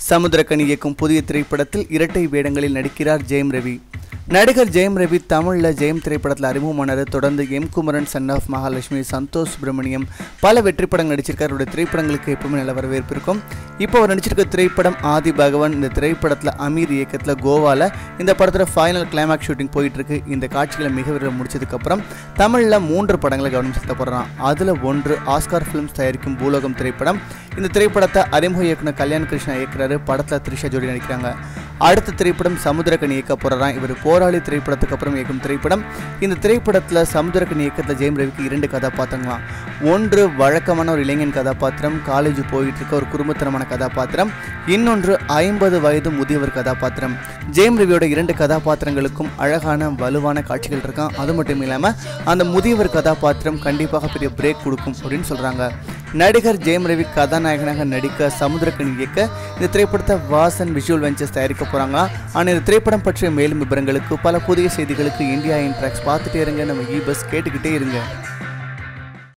சமுத்திரக்கனி இயக்கும் புதிய திரைப்படத்தில் இரட்டை வேடங்களில் நடிக்கிறார் ஜெயம் ரவி நடிகர் ஜெயம் ரவி தமிழில் ஜெயம் திரைப்படத்தில் அறிமுகமானார் தொடர்ந்து M Kumaran son of Mahalakshmi Santosh Subramaniam பல வெற்றி படங்கள் நடிச்சிருக்கார் அவருடைய திரைப்படங்களுக்கு எப்பவுமே நல்ல வரவேற்பு இருக்கும் இப்போ அவர் நடிச்சிருக்க திரைப்படம் ஆதி பகவான் இந்த திரைப்படத்தில் அமீர் இயக்கத்தில் கோவாவில் இந்த படத்தில் ஃபைனல் கிளைமேக்ஸ் ஷூட்டிங் போயிட்டு இருக்கு இந்த காட்சிகளை மிக விரைவில் முடிச்சதுக்கப்புறம் தமிழில் மூன்று படங்களை கவனம் செலுத்த போகிறான் அதில் ஒன்று ஆஸ்கார் ஃபிலிம்ஸ் தயாரிக்கும் பூலோகம் திரைப்படம் இந்த திரைப்படத்தை அறிமுக இயக்குனர் கல்யாண் கிருஷ்ணா இயக்குறாரு படத்தில் த்ரிஷா ஜோடி நடிக்கிறாங்க அடுத்த திரைப்படம் சமுத்திரக்கனி இயக்க போகிறான் இவர் போராளி திரைப்படத்துக்கு அப்புறம் இயக்கும் திரைப்படம் இந்த திரைப்படத்தில் சமுத்திரக்கனி இயக்கத்தில் ஜெயம் ரவிக்கு இரண்டு கதாபாத்திரங்களாம் ஒன்று வழக்கமான ஒரு இளைஞன் கதாபாத்திரம் காலேஜ் போயிட்டு இருக்க ஒரு குடும்பத்தனமான கதாபாத்திரம் இன்னொன்று ஐம்பது வயது முதியவர் கதாபாத்திரம் ஜெயம் ரவியோட இரண்டு கதாபாத்திரங்களுக்கும் அழகான வலுவான காட்சிகள் இருக்கான் அது மட்டும் இல்லாமல் அந்த முதியவர் கதாபாத்திரம் கண்டிப்பாக பெரிய பிரேக் கொடுக்கும் அப்படின்னு சொல்கிறாங்க நடிகர் ஜெயம் ரவி கதாநாயகனாக நடிக்க சமுத்திரக்கனி இயக்க இந்த திரைப்படத்தை வாசன் விஷுவல் வெஞ்சர்ஸ் தயாரிக்க போகிறாங்களா ஆனால் இந்த திரைப்படம் பற்றிய மேலும் விவரங்களுக்கு பல புதிய செய்திகளுக்கு இந்தியா இன்ட்ராக்ஸ் பார்த்துட்டே இருங்க நம்ம இ பஸ் கேட்டுக்கிட்டே இருங்க